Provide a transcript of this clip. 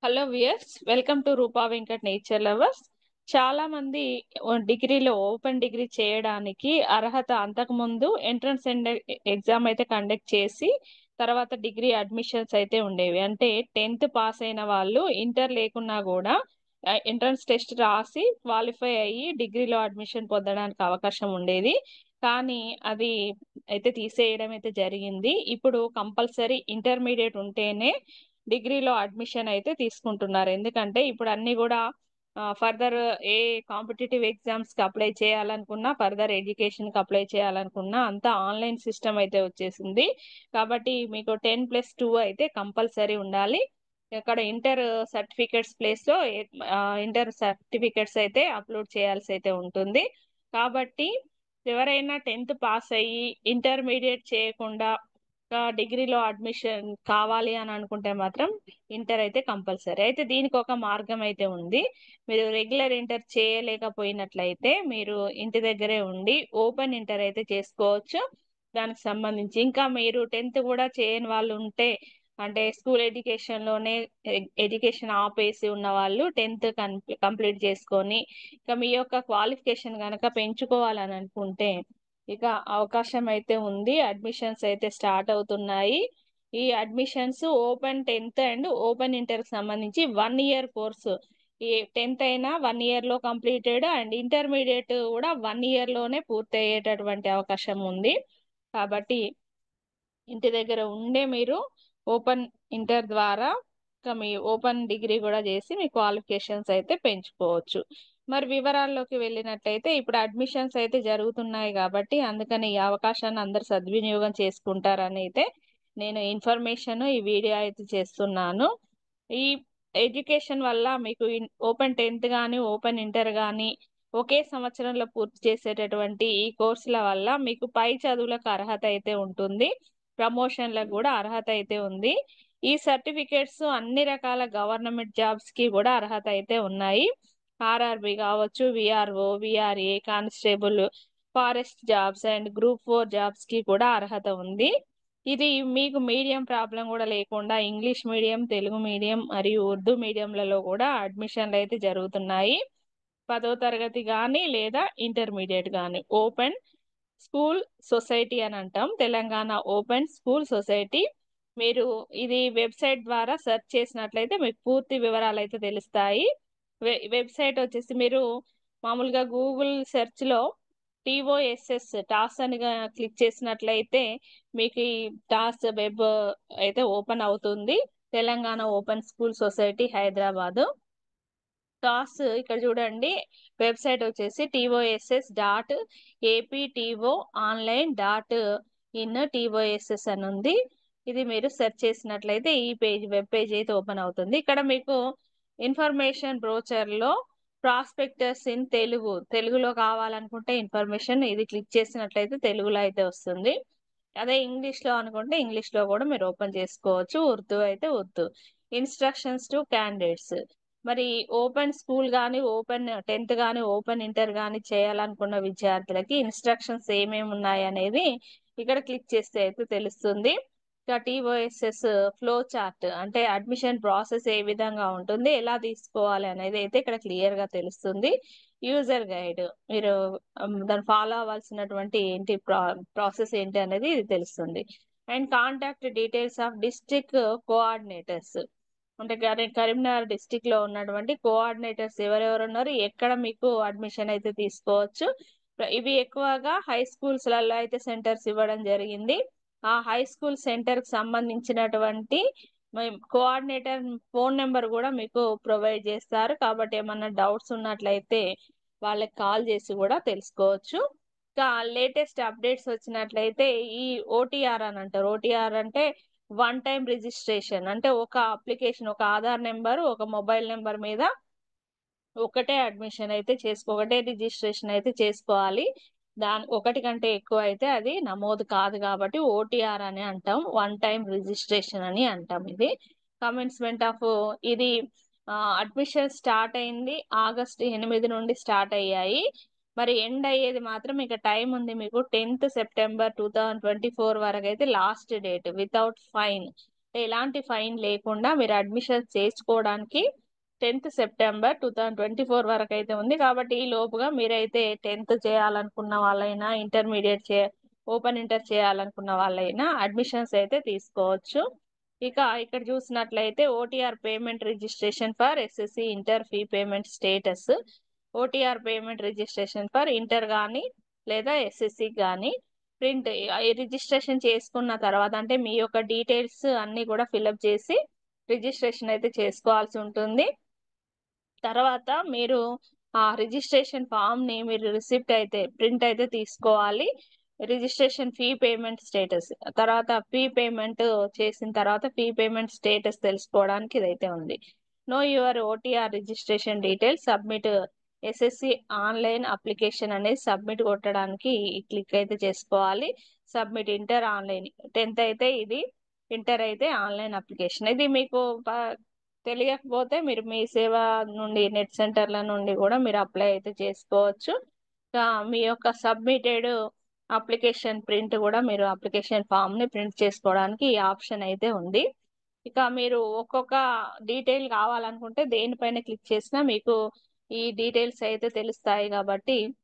hello viewers welcome to Rupa Venkat nature lovers చాలా మంది ఓ డిగ్రీలో ఓపెన్ డిగ్రీ చేయడానికి అర్హత అంతకుముందు ఎంట్రన్స్ ఎగ్జామ్ అయితే కండక్ట్ చేసి తర్వాత డిగ్రీ అడ్మిషన్స్ అయితే ఉండేవి అంటే టెన్త్ పాస్ అయిన వాళ్ళు ఇంటర్ లేకున్నా కూడా ఎంట్రన్స్ టెస్ట్ రాసి క్వాలిఫై అయ్యి డిగ్రీలో అడ్మిషన్ పొందడానికి అవకాశం ఉండేది కానీ అది అయితే తీసేయడం అయితే జరిగింది ఇప్పుడు కంపల్సరీ ఇంటర్మీడియట్ ఉంటేనే డిగ్రీలో అడ్మిషన్ అయితే తీసుకుంటున్నారు ఎందుకంటే ఇప్పుడు అన్ని కూడా ఫర్దర్ ఏ కాంపిటేటివ్ ఎగ్జామ్స్ కి అప్లై చేయాలనుకున్నా ఫర్దర్ ఎడ్యుకేషన్ కి అప్లై చేయాలనుకున్నా అంతా ఆన్లైన్ సిస్టమ్ అయితే వచ్చేసింది కాబట్టి మీకు టెన్ ప్లస్ టూ అయితే కంపల్సరీ ఉండాలి ఇక్కడ ఇంటర్ సర్టిఫికెట్స్ ప్లేస్ లో ఇంటర్ సర్టిఫికెట్స్ అయితే అప్లోడ్ చేయాల్సి అయితే ఉంటుంది కాబట్టి ఎవరైనా టెన్త్ పాస్ అయ్యి ఇంటర్మీడియట్ చేయకుండా డిగ్రీలో అడ్మిషన్ కావాలి అని అనుకుంటే మాత్రం ఇంటర్ అయితే కంపల్సరీ అయితే దీనికి ఒక మార్గం అయితే ఉంది మీరు రెగ్యులర్ ఇంటర్ చేయలేకపోయినట్లయితే మీరు ఇంటి దగ్గరే ఉండి ఓపెన్ ఇంటర్ అయితే చేసుకోవచ్చు దానికి సంబంధించి ఇంకా మీరు టెన్త్ కూడా చేయని వాళ్ళు ఉంటే అంటే స్కూల్ ఎడ్యుకేషన్ లోనే ఎడ్యుకేషన్ ఆపేసి ఉన్న వాళ్ళు టెన్త్ కంప్లీట్ చేసుకొని ఇక మీ యొక్క క్వాలిఫికేషన్ కనుక పెంచుకోవాలని అనుకుంటే ఇక అవకాశం అయితే ఉంది అడ్మిషన్స్ అయితే స్టార్ట్ అవుతున్నాయి ఈ admissions open tenth and open inter కి సంబంధించి వన్ ఇయర్ కోర్సు ఈ టెన్త్ అయినా వన్ ఇయర్ లో కంప్లీటెడ్ అండ్ ఇంటర్మీడియట్ కూడా వన్ ఇయర్ లోనే పూర్తి అయ్యేటటువంటి అవకాశం ఉంది కాబట్టి ఇంటి దగ్గర ఉండే మీరు ఓపెన్ ఇంటర్ ద్వారా ఇక మీ ఓపెన్ డిగ్రీ కూడా చేసి మీ క్వాలిఫికేషన్స్ అయితే పెంచుకోవచ్చు మరి వివరాల్లోకి వెళ్ళినట్లయితే ఇప్పుడు అడ్మిషన్స్ అయితే జరుగుతున్నాయి కాబట్టి అందుకని ఈ అవకాశాన్ని అందరు సద్వినియోగం చేసుకుంటారని అయితే నేను ఇన్ఫర్మేషన్ ఈ వీడియో అయితే చేస్తున్నాను ఈ ఎడ్యుకేషన్ వల్ల మీకు ఓపెన్ టెన్త్ కానీ ఓపెన్ ఇంటర్ కానీ ఒకే సంవత్సరంలో పూర్తి చేసేటటువంటి ఈ కోర్సుల వల్ల మీకు పై చదువులకు అర్హత అయితే ఉంటుంది ప్రమోషన్లకు కూడా అర్హత అయితే ఉంది ఈ సర్టిఫికేట్స్ అన్ని రకాల గవర్నమెంట్ జాబ్స్ కి కూడా అర్హత అయితే ఉన్నాయి ఆర్ఆర్బి కావచ్చు VRO VRA constable forest jobs and group four jobs కి కూడా అర్హత ఉంది ఇది మీకు మీడియం ప్రాబ్లం కూడా లేకుండా ఇంగ్లీష్ మీడియం తెలుగు మీడియం మరియు ఉర్దూ మీడియంలలో కూడా అడ్మిషన్లు అయితే జరుగుతున్నాయి పదో తరగతి కానీ లేదా ఇంటర్మీడియట్ కానీ ఓపెన్ స్కూల్ సొసైటీ అని అంటాం తెలంగాణ ఓపెన్ స్కూల్ సొసైటీ మీరు ఇది వెబ్సైట్ ద్వారా సెర్చ్ చేసినట్లయితే మీకు పూర్తి వివరాలు అయితే తెలుస్తాయి వెబ్సైట్ వచ్చేసి మీరు మామూలుగా గూగుల్ సెర్చ్ లో టీఓఎస్ఎస్ టాస్ అని క్లిక్ చేసినట్లయితే మీకు ఈ టాస్ వెబ్ అయితే ఓపెన్ అవుతుంది Telangana open school society Hyderabad TOSS ఇక్కడ చూడండి వెబ్సైట్ వచ్చేసి TOSS dot APTO online dot in TOSS అని ఉంది ఇది మీరు సెర్చ్ చేసినట్లయితే ఈ పేజ్ వెబ్ పేజ్ అయితే ఓపెన్ అవుతుంది ఇక్కడ మీకు ఇన్ఫర్మేషన్ బ్రోచర్ లో ప్రాస్పెక్టర్స్ ఇన్ తెలుగు తెలుగులో కావాలనుకుంటే ఇన్ఫర్మేషన్ ఇది క్లిక్ చేసినట్లయితే తెలుగులో అయితే వస్తుంది అదే ఇంగ్లీష్ లో అనుకుంటే ఇంగ్లీష్ లో కూడా మీరు ఓపెన్ చేసుకోవచ్చు ఉర్దూ అయితే ఉర్దూ ఇన్స్ట్రక్షన్స్ టు క్యాండిడేట్స్ మరి ఓపెన్ స్కూల్ కానీ ఓపెన్ టెన్త్ కానీ ఓపెన్ ఇంటర్ కానీ చేయాలనుకున్న విద్యార్థులకి ఇన్స్ట్రక్షన్స్ ఏమేమి ఉన్నాయి అనేది ఇక్కడ క్లిక్ చేస్తే అయితే తెలుస్తుంది ఇక టీఓఎస్ఎస్ ఫ్లో చార్ట్ అంటే అడ్మిషన్ ప్రాసెస్ ఏ విధంగా ఉంటుంది ఎలా తీసుకోవాలి అనేది అయితే ఇక్కడ క్లియర్ గా తెలుస్తుంది యూజర్ గైడ్ మీరు దాన్ని ఫాలో అవ్వాల్సినటువంటి ఏంటి ప్రాసెస్ ఏంటి అనేది ఇది తెలుస్తుంది and contact details of district coordinators అంటే కరీంనగర్ డిస్టిక్ లో ఉన్నటువంటి కోఆర్డినేటర్స్ ఎవరెవరు ఉన్నారు ఎక్కడ మీకు అడ్మిషన్ అయితే తీసుకోవచ్చు ఇవి ఎక్కువగా హై స్కూల్స్ లలో అయితే సెంటర్స్ ఇవ్వడం జరిగింది ఆ హై స్కూల్ సెంటర్ కి సంబంధించినటువంటి కోఆర్డినేటర్ ఫోన్ నెంబర్ కూడా మీకు ప్రొవైడ్ చేస్తారు కాబట్టి ఏమన్నా డౌట్స్ ఉన్నట్లయితే వాళ్ళకి కాల్ చేసి కూడా తెలుసుకోవచ్చు ఇంకా లేటెస్ట్ అప్డేట్స్ వచ్చినట్లయితే ఈ ఓటీఆర్ అని అంటారు ఓటీఆర్ అంటే వన్ టైం రిజిస్ట్రేషన్ అంటే ఒక అప్లికేషన్ ఒక ఆధార్ నెంబర్ ఒక మొబైల్ నెంబర్ మీద ఒకటే అడ్మిషన్ అయితే చేసుకో ఒకటే రిజిస్ట్రేషన్ అయితే చేసుకోవాలి దాని ఒకటి కంటే ఎక్కువ అయితే అది నమోదు కాదు కాబట్టి ఓటీఆర్ అని అంటాం వన్ టైం రిజిస్ట్రేషన్ అని అంటాం ఇది కమెన్స్మెంట్ ఆఫ్ ఇది అడ్మిషన్ స్టార్ట్ అయింది ఆగస్ట్ ఎనిమిది నుండి స్టార్ట్ అయ్యాయి మరి ఎండ్ అయ్యేది మాత్రం ఇక టైం ఉంది మీకు tenth September two thousand twenty four వరకు అయితే లాస్ట్ డేట్ వితౌట్ ఫైన్ ఎలాంటి ఫైన్ లేకుండా మీరు అడ్మిషన్ చేసుకోవడానికి tenth September two thousand twenty four వరకు అయితే ఉంది కాబట్టి ఈ లోపుగా మీరైతే టెన్త్ చేయాలనుకున్న వాళ్ళైనా ఇంటర్మీడియట్ చే ఓపెన్ ఇంటర్ చేయాలనుకున్న వాళ్ళైనా అడ్మిషన్స్ అయితే తీసుకోవచ్చు ఇక ఇక్కడ చూసినట్లయితే OTR payment registration for SSC inter fee payment status OTR payment registration for inter కానీ లేదా ఎస్ఎస్సి కానీ ప్రింట్ రిజిస్ట్రేషన్ చేసుకున్న తర్వాత అంటే మీ యొక్క డీటెయిల్స్ అన్నీ కూడా ఫిలప్ చేసి రిజిస్ట్రేషన్ అయితే చేసుకోవాల్సి ఉంటుంది తర్వాత మీరు ఆ రిజిస్ట్రేషన్ ఫామ్ని మీరు రిసిప్ట్ అయితే ప్రింట్ అయితే తీసుకోవాలి రిజిస్ట్రేషన్ ఫీ పేమెంట్ స్టేటస్ తర్వాత ఫీ పేమెంట్ చేసిన తర్వాత ఫీ పేమెంట్ స్టేటస్ తెలుసుకోవడానికి ఇదైతే ఉంది know your OTR registration details submit SSC online application అనేది సబ్మిట్ కొట్టడానికి క్లిక్ అయితే చేసుకోవాలి సబ్మిట్ ఇంటర్ ఆన్లైన్ టెన్త్ అయితే ఇది ఇంటర్ అయితే ఆన్లైన్ అప్లికేషన్ ఇది మీకు తెలియకపోతే మీరు మీ సేవ నుండి నెట్ సెంటర్ల నుండి కూడా మీరు అప్లై అయితే చేసుకోవచ్చు మీ యొక్క సబ్మిటెడ్ అప్లికేషన్ ప్రింట్ కూడా మీరు అప్లికేషన్ ఫామ్ని ప్రింట్ చేసుకోవడానికి ఈ ఆప్షన్ అయితే ఉంది ఇక మీరు ఒక్కొక్క డీటెయిల్ కావాలనుకుంటే దేనిపైన క్లిక్ చేసినా మీకు ఈ డీటెయిల్స్ అయితే తెలుస్తాయి కాబట్టి